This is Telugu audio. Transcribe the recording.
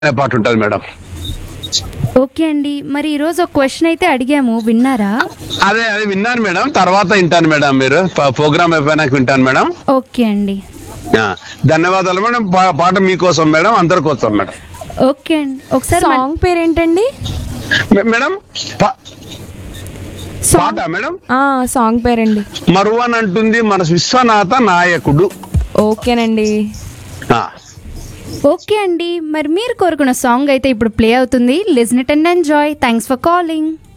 అనే పాట ఉంటుంది మేడం ఓకే అండి మరి ఈరోజు ఒక క్వశ్చన్ అయితే అడిగాము విన్నారా అదే అది విన్నాను మేడం తర్వాత వింటాను మేడం మీరు ప- ప్రోగ్రామ్ అయిపోయినాక వింటాను మేడం ఓకే అండి ఆ, ధన్యవాదాలు మేడం పా- పాట మీకోసం మేడం అందరి కోసం మేడం ఓకే అండి ఒకసారి మన- సాంగ్ పేరేంటండి మే- మేడం పా- పాట మేడం ఆ సాంగ్ పేరండి మరువన్ అంటుంది మన విశ్వనాథ నాయకుడు ఓకేనండి ఆ, ఓకే అండి మరి మీరు కోరుకున్న సాంగ్ అయితే ఇప్పుడు ప్లే అవుతుంది listen it and enjoy thanks for calling